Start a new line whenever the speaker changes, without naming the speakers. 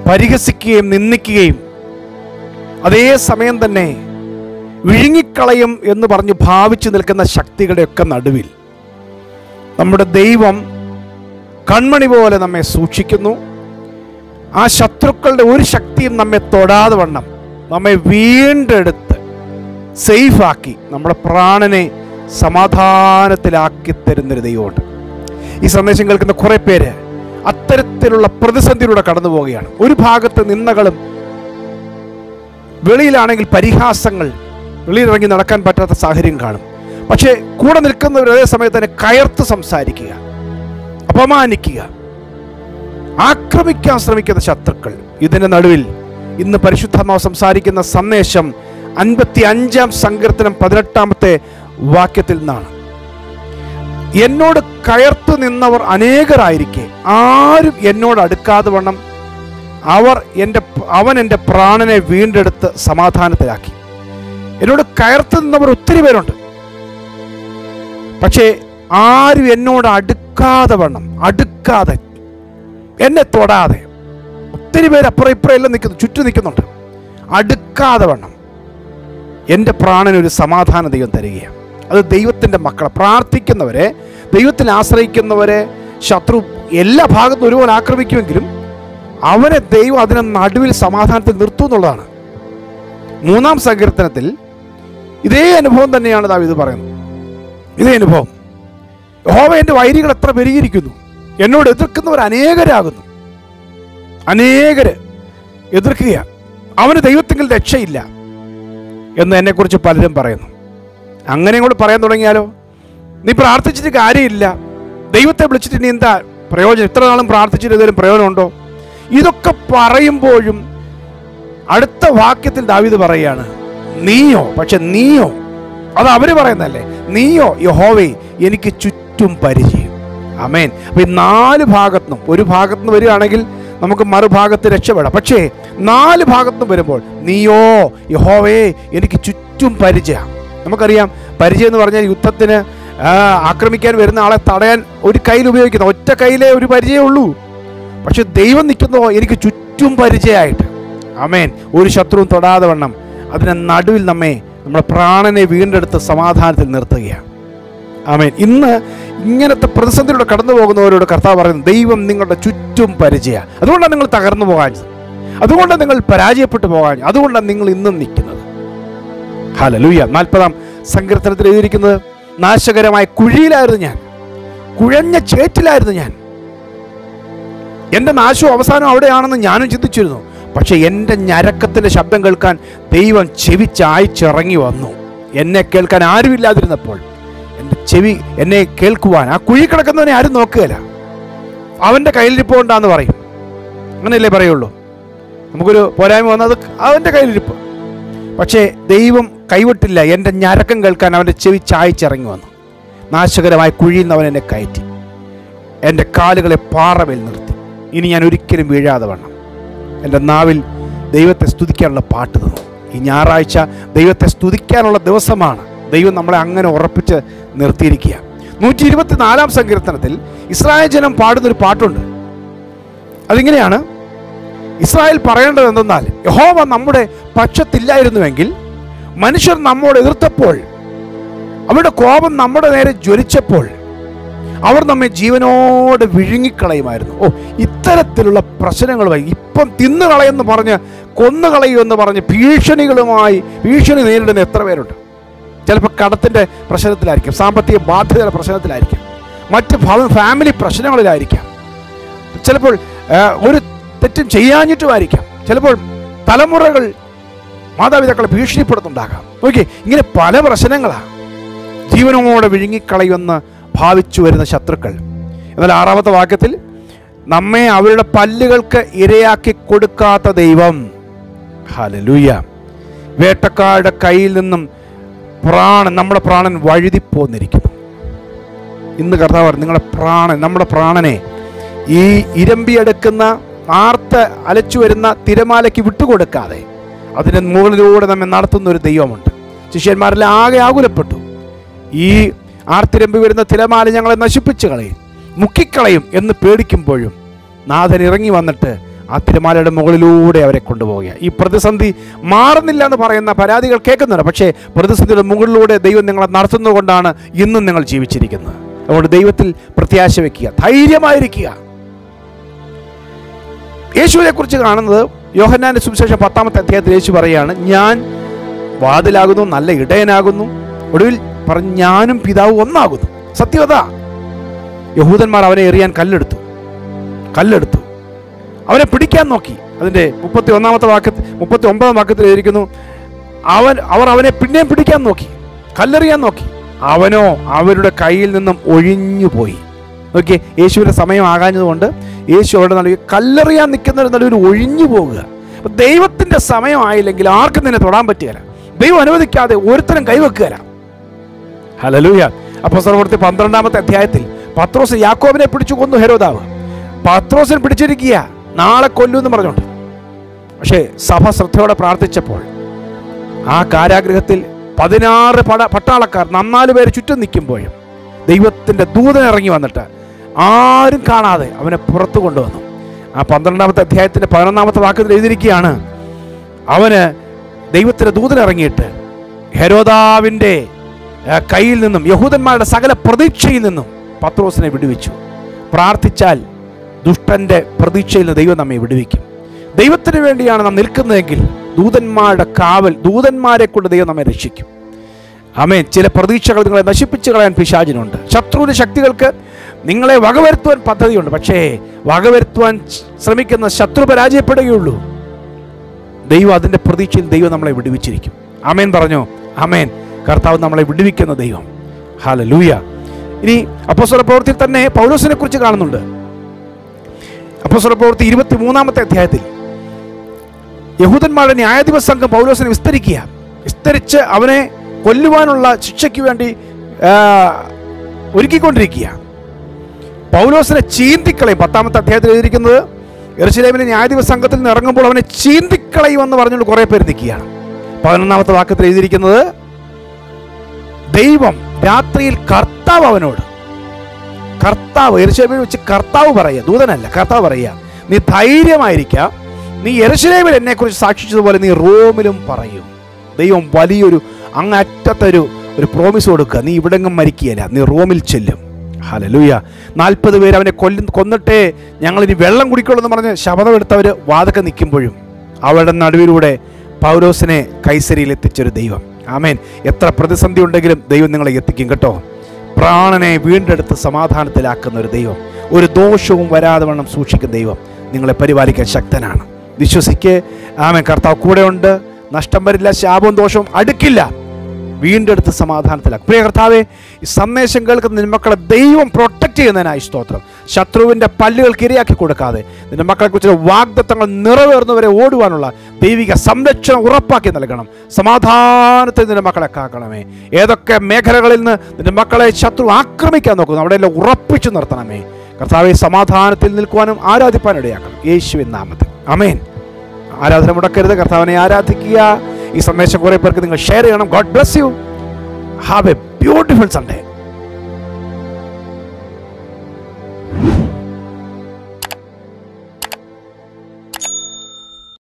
പരിഹസിക്കുകയും നിന്ദിക്കുകയും അതേ സമയം തന്നെ വിഴുങ്ങിക്കളയും എന്ന് പറഞ്ഞ് ഭാവിച്ചു നിൽക്കുന്ന ശക്തികളുടെയൊക്കെ നടുവിൽ നമ്മുടെ ദൈവം കൺമണി പോലെ നമ്മെ സൂക്ഷിക്കുന്നു ആ ശത്രുക്കളുടെ ഒരു ശക്തിയും നമ്മെ തൊടാതെ വണ്ണം നമ്മെ വീണ്ടെടുത്ത് സേഫാക്കി നമ്മുടെ പ്രാണനെ സമാധാനത്തിലാക്കി തരുന്നൊരു ദൈവമുണ്ട് ഈ സന്ദേശം കേൾക്കുന്ന കുറേ പേര് അത്തരത്തിലുള്ള പ്രതിസന്ധിയിലൂടെ കടന്നു പോവുകയാണ് ഒരു ഭാഗത്ത് നിന്ദകളും വെളിയിലാണെങ്കിൽ പരിഹാസങ്ങൾ വെളിയിലിറങ്ങി നടക്കാൻ പറ്റാത്ത സാഹചര്യം കാണും പക്ഷേ കൂടെ നിൽക്കുന്നവർ അതേ സമയത്ത് തന്നെ കയർത്ത് സംസാരിക്കുക അപമാനിക്കുക ആക്രമിക്കാൻ ശ്രമിക്കുന്ന ശത്രുക്കൾ ഇതിന്റെ നടുവിൽ ഇന്ന് പരിശുദ്ധാത്മാവ് സംസാരിക്കുന്ന സന്ദേശം അൻപത്തി അഞ്ചാം സങ്കീർത്തനം പതിനെട്ടാമത്തെ വാക്യത്തിൽ നിന്നാണ് എന്നോട് കയർത്തു നിന്നവർ അനേകരായിരിക്കെ ആരും എന്നോട് അടുക്കാതെ വണ്ണം അവർ എൻ്റെ അവൻ എൻ്റെ പ്രാണനെ വീണ്ടെടുത്ത് സമാധാനത്തിലാക്കി എന്നോട് കയർത്തു നിന്നവർ ഒത്തിരി പേരുണ്ട് പക്ഷേ ആരും എന്നോട് അടുക്കാതെ വണ്ണം അടുക്കാതെ എന്നെ തൊടാതെ ഒത്തിരി പേര് അപ്പുറം ഇപ്പുറം എല്ലാം നിൽക്കുന്നു ചുറ്റും നിൽക്കുന്നുണ്ട് അടുക്കാതെ വണ്ണം എൻ്റെ പ്രാണന് ഒരു സമാധാന ദൈവം തരികയാണ് അത് ദൈവത്തിൻ്റെ മക്കളെ പ്രാർത്ഥിക്കുന്നവരെ ദൈവത്തിൽ ആശ്രയിക്കുന്നവരെ ശത്രു എല്ലാ ഭാഗത്തും ഒരുപോലെ ആക്രമിക്കുമെങ്കിലും അവനെ ദൈവം അതിനെ നടുവിൽ സമാധാനത്തിൽ നിർത്തും എന്നുള്ളതാണ് മൂന്നാം സങ്കീർത്തനത്തിൽ ഇതേ അനുഭവം തന്നെയാണ് ദാവീദ് പറയുന്നത് ഇതേ അനുഭവം യഹോവ എൻ്റെ വൈരികൾ എത്ര പെരുകിയിരിക്കുന്നു എന്നോട് എതിർക്കുന്നവർ അനേകരാകുന്നു അനേകര് എതിർക്കുക അവന് ദൈവത്തിങ്കിൽ രക്ഷയില്ല എന്ന് എന്നെക്കുറിച്ച് പലരും പറയുന്നു അങ്ങനെ കൂടെ പറയാൻ തുടങ്ങിയാലോ നീ പ്രാർത്ഥിച്ചിട്ട് കാര്യമില്ല ദൈവത്തെ വിളിച്ചിട്ട് നീ എന്താ പ്രയോജനം ഇത്ര നാളും പ്രാർത്ഥിച്ചിട്ട് എന്തെങ്കിലും പ്രയോജനമുണ്ടോ ഇതൊക്കെ പറയുമ്പോഴും അടുത്ത വാക്യത്തിൽ ദാവീദ് പറയുകയാണ് നീയോ പക്ഷെ നീയോ അത് അവര് പറയുന്നതല്ലേ നീയോ യഹോവേ എനിക്ക് ചുറ്റും പരിചയം അമേൻ അപ്പൊ ഈ നാല് ഭാഗത്തുനിന്നും ഒരു ഭാഗത്തുനിന്ന് വരികയാണെങ്കിൽ നമുക്ക് മറുഭാഗത്ത് രക്ഷപ്പെടാം പക്ഷേ നാല് ഭാഗത്തുനിന്ന് വരുമ്പോൾ നീയോ യഹോവേ എനിക്ക് ചുറ്റും പരിചയം നമുക്കറിയാം പരിചയം എന്ന് പറഞ്ഞാൽ യുദ്ധത്തിന് ആ, ആക്രമിക്കാൻ വരുന്ന ആളെ തടയാൻ ഒരു കയ്യിൽ ഉപയോഗിക്കുന്ന ഒറ്റ കയ്യിലേ ഒരു പരിചയമേ ഉള്ളൂ പക്ഷെ ദൈവം നിൽക്കുന്നതോ എനിക്ക് ചുറ്റും പരിചയമായിട്ട് അമേൻ ഒരു ശത്രുവും തൊടാതെ വണ്ണം അതിനെ നടുവിൽ നമ്മെ നമ്മുടെ പ്രാണനെ വീണ്ടെടുത്ത് സമാധാനത്തിൽ നിർത്തുകയാണ് ആമേൻ ഇന്ന് ഇങ്ങനത്തെ പ്രതിസന്ധിയിലൂടെ കടന്നു പോകുന്നവരോട് കർത്താവ് പറയുന്നത് ദൈവം നിങ്ങളുടെ ചുറ്റും പരിചയ അതുകൊണ്ടാണ് നിങ്ങൾ തകർന്നു പോകാൻ അതുകൊണ്ടാണ് നിങ്ങൾ പരാജയപ്പെട്ടു പോകാൻ അതുകൊണ്ടാണ് നിങ്ങൾ ഇന്നും നിൽക്കുന്നത് ഹലലൂയ നാൽപ്പതാം സങ്കീർത്തനത്തിൽ എഴുതിയിരിക്കുന്നത് നാശകരമായ കുഴിയിലായിരുന്നു ഞാൻ കുഴഞ്ഞ ചേറ്റിലായിരുന്നു ഞാൻ എൻ്റെ നാശവും അവസാനവും അവിടെയാണെന്ന് ഞാനും ചിന്തിച്ചിരുന്നു പക്ഷെ എൻ്റെ ഞരക്കത്തിൻ്റെ ശബ്ദം കേൾക്കാൻ ദൈവം ചെവി ചായച്ചിറങ്ങി വന്നു എന്നെ കേൾക്കാൻ ആരുമില്ലാതിരുന്നപ്പോൾ എൻ്റെ ചെവി എന്നെ കേൾക്കുവാൻ ആ കുഴി കിടക്കുന്നവനെ ആരും നോക്കുകയില്ല അവൻ്റെ കയ്യിലിരിപ്പ് കൊണ്ടാന്ന് പറയും അങ്ങനെയല്ലേ പറയുള്ളൂ നമുക്കൊരു പോരായ്മ വന്നത് അവൻ്റെ കയ്യിലിരിപ്പ് പക്ഷേ ദൈവം കൈവിട്ടില്ല എൻ്റെ ഞരക്കം കേൾക്കാൻ അവൻ്റെ ചെവി ചായച്ചിറങ്ങി വന്നു നാശകരമായ കുഴിയിൽ നിന്ന് അവൻ എന്നെ കയറ്റി എൻ്റെ കാലുകളെ പാറമേൽ നിർത്തി ഇനി ഞാൻ ഒരിക്കലും വീഴാതെ വണ്ണം എൻ്റെ നാവിൽ ദൈവത്തെ സ്തുതിക്കാനുള്ള പാട്ട് തന്നു ഈ ഞായറാഴ്ച ദൈവത്തെ സ്തുതിക്കാനുള്ള ദിവസമാണ് ദൈവം നമ്മളെ അങ്ങനെ ഉറപ്പിച്ച് നിർത്തിയിരിക്കുക നൂറ്റി ഇരുപത്തിനാലാം സങ്കീർത്തനത്തിൽ ഇസ്രായേൽ ജനം പാടുന്നൊരു പാട്ടുണ്ട് അതിങ്ങനെയാണ് ഇസ്രായേൽ പറയേണ്ടത് എന്തെന്നാൽ യഹോവ നമ്മുടെ പക്ഷത്തില്ലായിരുന്നുവെങ്കിൽ മനുഷ്യർ നമ്മോട് എതിർത്തപ്പോൾ അവരുടെ കോപം നമ്മുടെ നേരെ ജ്വലിച്ചപ്പോൾ അവർ നമ്മെ ജീവനോട് വിഴുങ്ങിക്കളയുമായിരുന്നു ഓ ഇത്തരത്തിലുള്ള പ്രശ്നങ്ങളുമായി ഇപ്പം തിന്നു കളയെന്ന് പറഞ്ഞ് കൊന്നു കളയുമെന്ന് പറഞ്ഞ് ഭീഷണികളുമായി ഭീഷണി നേരിടുന്ന എത്ര പേരുണ്ട് ചിലപ്പോൾ കടത്തിൻ്റെ പ്രശ്നത്തിലായിരിക്കും സാമ്പത്തിക ബാധ്യതയുടെ പ്രശ്നത്തിലായിരിക്കും മറ്റ് ഭവ- ഫാമിലി പ്രശ്നങ്ങളിലായിരിക്കാം ചിലപ്പോൾ ആ, ഒരു തെറ്റും ചെയ്യാഞ്ഞിട്ടുമായിരിക്കാം ചിലപ്പോൾ തലമുറകൾ മാതാപിതാക്കളെ ഭീഷണിപ്പെടുന്നുണ്ടാകാം നോക്കി ഇങ്ങനെ പല പ്രശ്നങ്ങളാണ് ജീവനോടെ വിഴുങ്ങിക്കളയുമെന്ന് ഭാവിച്ചു വരുന്ന ശത്രുക്കൾ എന്നാൽ ആറാമത്തെ വാക്യത്തിൽ നമ്മെ അവരുടെ പല്ലുകൾക്ക് ഇരയാക്കി കൊടുക്കാത്ത ദൈവം ഹലലൂയ വേട്ടക്കാരുടെ കയ്യിൽ നിന്നും പ്രാണൻ നമ്മുടെ പ്രാണൻ വഴുതിപ്പോന്നിരിക്കുന്നു ഇന്ന് കർത്താവ് പറഞ്ഞു, നിങ്ങളുടെ പ്രാണൻ നമ്മുടെ പ്രാണനെ ഈ ഇരമ്പിയെടുക്കുന്ന ആർത്ത് അലച്ചു വരുന്ന തിരമാലയ്ക്ക് വിട്ടുകൊടുക്കാതെ അതിൻ്റെ മുകളിലൂടെ നമ്മെ നടത്തുന്ന ഒരു ദൈവമുണ്ട് ശിഷ്യന്മാരെല്ലാം ആകെ ആകുലപ്പെട്ടു ഈ ആർത്തിരമ്പി വരുന്ന തിരമാല ഞങ്ങളെ നശിപ്പിച്ചു കളയും മുക്കിക്കളയും എന്ന് പേടിക്കുമ്പോഴും നാഥൻ ഇറങ്ങി വന്നിട്ട് ആ തിരമാലയുടെ മുകളിലൂടെ അവരെ കൊണ്ടുപോവുക ഈ പ്രതിസന്ധി മാറുന്നില്ല എന്ന് പറയുന്ന പരാതികൾ കേൾക്കുന്നുണ്ട് പക്ഷേ പ്രതിസന്ധിയുടെ മുകളിലൂടെ ദൈവം നിങ്ങളെ നടത്തുന്നതുകൊണ്ടാണ് ഇന്നും നിങ്ങൾ ജീവിച്ചിരിക്കുന്നത് അതുകൊണ്ട് ദൈവത്തിൽ പ്രത്യാശ വയ്ക്കുക ധൈര്യമായിരിക്കുക യേശുവിനെ കുറിച്ച് കാണുന്നത് യോഹന്നാന്റെ സുവിശേഷം പത്താമത്തെ അധ്യായത്തിൽ യേശു പറയുകയാണ് ഞാൻ വാതിലാകുന്നു നല്ല ഇടയനാകുന്നു ഒടുവിൽ പറഞ്ഞു ഞാനും പിതാവും ഒന്നാകുന്നു സത്യവത യഹൂദന്മാർ അവനെ എറിയാൻ കല്ലെടുത്തു കല്ലെടുത്തു അവനെ പിടിക്കാൻ നോക്കി അതിൻ്റെ മുപ്പത്തി ഒന്നാമത്തെ വാക്യത്തിൽ മുപ്പത്തി ഒമ്പതാം വാക്യത്തിൽ എഴുതിയിരിക്കുന്നു അവൻ അവർ അവനെ പിന്നെയും പിടിക്കാൻ നോക്കി കല്ലെറിയാൻ നോക്കി അവനോ അവരുടെ കയ്യിൽ നിന്നും ഒഴിഞ്ഞു പോയി നോക്കിയേ യേശുവിൻ്റെ സമയം ആകാഞ്ഞതുകൊണ്ട് യേശു അവിടെ നൽകി കല്ലെറിയാൻ നിൽക്കുന്നവർ നടുവിൽ ഒഴിഞ്ഞു പോകുക അപ്പൊ ദൈവത്തിൻ്റെ സമയമായില്ലെങ്കിൽ ആർക്കും നിന്നെ തൊടാൻ പറ്റുകയില്ല ദൈവം അനുവദിക്കാതെ ഒരുത്തരം കൈവെക്കുകയില്ല ഹലലൂയ അപ്പൊ സർവർത്തി പന്ത്രണ്ടാമത്തെ അധ്യായത്തിൽ പത്രോസ് യാക്കോബിനെ പിടിച്ചു കൊന്നു ഹെരോദാവ് പത്രോസിനെ പിടിച്ചിരിക്കുക നാളെ കൊല്ലൂ എന്ന് പറഞ്ഞോണ്ട് പക്ഷേ സഭ ശ്രദ്ധയോടെ പ്രാർത്ഥിച്ചപ്പോൾ ആ കാരാഗ്രഹത്തിൽ പതിനാറ് പട പട്ടാളക്കാർ നന്നാല് പേര് ചുറ്റും നിൽക്കുമ്പോഴും ദൈവത്തിൻ്റെ ദൂതൻ ഇറങ്ങി വന്നിട്ട് ആരും കാണാതെ അവനെ പുറത്തു കൊണ്ടുവന്നു ആ പന്ത്രണ്ടാമത്തെ അധ്യായത്തിൻ്റെ പതിനൊന്നാമത്തെ വാക്യത്തിൽ എഴുതിയിരിക്കുകയാണ് അവന് ദൈവത്തിൻ്റെ ദൂതൻ ഇറങ്ങിയിട്ട് ഹെരോദാവിൻ്റെ ആ, കയ്യിൽ നിന്നും യഹൂദന്മാരുടെ സകല പ്രതീക്ഷയിൽ നിന്നും പത്രോസിനെ വിടുവിച്ചു പ്രാർത്ഥിച്ചാൽ ദുഷ്ടന്റെ പ്രതീക്ഷയിൽ നിന്ന് ദൈവം നമ്മെ വിടുവിക്കും ദൈവത്തിന് വേണ്ടിയാണ് നാം നിൽക്കുന്നതെങ്കിൽ ദൂതന്മാരുടെ കാവൽ ദൂതന്മാരെ കൊണ്ട് ദൈവം നമ്മെ രക്ഷിക്കും ആമേൻ ചില പ്രതീക്ഷകൾ നിങ്ങളെ നശിപ്പിച്ചു കളയാൻ പിശാചിനുണ്ട് ശത്രുവിന്റെ ശക്തികൾക്ക് നിങ്ങളെ വകവരുത്തുവാൻ പദ്ധതിയുണ്ട് പക്ഷേ വകവരുത്തുവാൻ ശ്രമിക്കുന്ന ശത്രു പരാജയപ്പെടുകയുള്ളൂ ദൈവം അതിൻ്റെ പ്രതീക്ഷയിൽ ദൈവം നമ്മളെ വിടുവിച്ചിരിക്കും അമേൻ പറഞ്ഞോ അമേൻ കർത്താവ് നമ്മളെ വിടുവിക്കുന്ന ദൈവം ഹാല ലൂയ ഇനി അപ്പോസ്വല പ്രവൃത്തിയിൽ തന്നെ പൗലോസിനെ കുറിച്ച് കാണുന്നുണ്ട് അപ്പോസ്വല പ്രവൃത്തി ഇരുപത്തി മൂന്നാമത്തെ അധ്യായത്തിൽ യഹൂദന്മാരുടെ ന്യായാധിപ സംഘം പൗലോസിനെ വിസ്തരിക്കുക വിസ്തരിച്ച് അവനെ കൊല്ലുവാനുള്ള ശിക്ഷയ്ക്ക് വേണ്ടി ആ, ഒരുക്കിക്കൊണ്ടിരിക്കുക പൗലോസിനെ ചീന്തിക്കളയും പത്താമത്തെ അധ്യായത്തിൽ എഴുതിയിരിക്കുന്നത് എറുസലേമിലെ ന്യായാധിപ സംഘത്തിൽ നിന്ന് ഇറങ്ങുമ്പോൾ അവനെ ചീന്തിക്കളയുമെന്ന് പറഞ്ഞുകൊണ്ട് കുറേ പേര് നിൽക്കുകയാണ് പതിനൊന്നാമത്തെ വാക്യത്തിൽ എഴുതിയിരിക്കുന്നത് ദൈവം രാത്രിയിൽ കർത്താവ് അവനോട് കർത്താവ് എരുശലേമിൽ വെച്ച് കർത്താവ് പറയുക ദൂതനല്ല കർത്താവ് പറയുക നീ ധൈര്യമായിരിക്കുക നീ എരുശലേമിൽ എന്നെ കുറിച്ച് സാക്ഷിച്ചതുപോലെ നീ റോമിലും പറയും ദൈവം വലിയൊരു അങ്ങറ്റത്തൊരു ഒരു പ്രോമിസ് കൊടുക്കുക നീ ഇവിടെങ്ങും മരിക്കുകയില്ല നീ റോമിൽ ചെല്ലും ഹലലൂയ നാൽപ്പത് പേര് അവനെ കൊല്ലു കൊന്നിട്ടേ ഞങ്ങൾ ഇനി വെള്ളം കുടിക്കുള്ളൂ എന്ന് പറഞ്ഞ് ശപഥമെടുത്തവർ വാതൊക്കെ നിൽക്കുമ്പോഴും അവരുടെ നടുവിലൂടെ പൗലോസിനെ കൈസരിയിൽ എത്തിച്ചൊരു ദൈവം ആമേൻ എത്ര പ്രതിസന്ധി ഉണ്ടെങ്കിലും ദൈവം നിങ്ങളെ എത്തിക്കും കേട്ടോ പ്രാണനെ വീണ്ടെടുത്ത് സമാധാനത്തിലാക്കുന്ന ഒരു ദൈവം ഒരു ദോഷവും വരാതെ വണ്ണം സൂക്ഷിക്കുന്ന ദൈവം നിങ്ങളെ പരിപാലിക്കാൻ ശക്തനാണ് വിശ്വസിക്ക് ആമേൻ കർത്താവ് കൂടെയുണ്ട് നഷ്ടം വരില്ല ശാപവും ദോഷവും അടുക്കില്ല വീണ്ടെടുത്ത് സമാധാനത്തിലാക്കും പ്രിയ കർത്താവെ ഈ സന്ദേശം കേൾക്കുന്ന നിന്റെ മക്കളെ ദൈവം പ്രൊട്ടക്ട് ചെയ്യുന്നതിനായി സ്തോത്രം ശത്രുവിൻ്റെ പല്ലുകൾക്ക് ഇരയാക്കി കൊടുക്കാതെ നിന്റെ മക്കളെക്കുറിച്ചുള്ള വാഗ്ദത്തങ്ങൾ നിറവേറുന്നവരെ ഓടുവാനുള്ള ദൈവിക സംരക്ഷണം ഉറപ്പാക്കി നൽകണം സമാധാനത്തിൽ നിന്റെ മക്കളെ കാക്കണമേ ഏതൊക്കെ മേഖലകളിൽ നിന്ന് നിന്റെ മക്കളെ ശത്രു ആക്രമിക്കാൻ നോക്കുന്നു അവിടെയെല്ലാം ഉറപ്പിച്ചു നിർത്തണമേ കർത്താവെ സമാധാനത്തിൽ നിൽക്കുവാനും ആരാധിപ്പാനും ഇടയാക്കണം യേശുവിൻ നാമത്തിൽ അമേൻ ആരാധന മുടക്കരുത് കർത്താവിനെ ആരാധിക്കുക ഈ സന്ദേശം കുറേ പേർക്ക് നിങ്ങൾ ഷെയർ ചെയ്യണം God bless you have a beautiful Sunday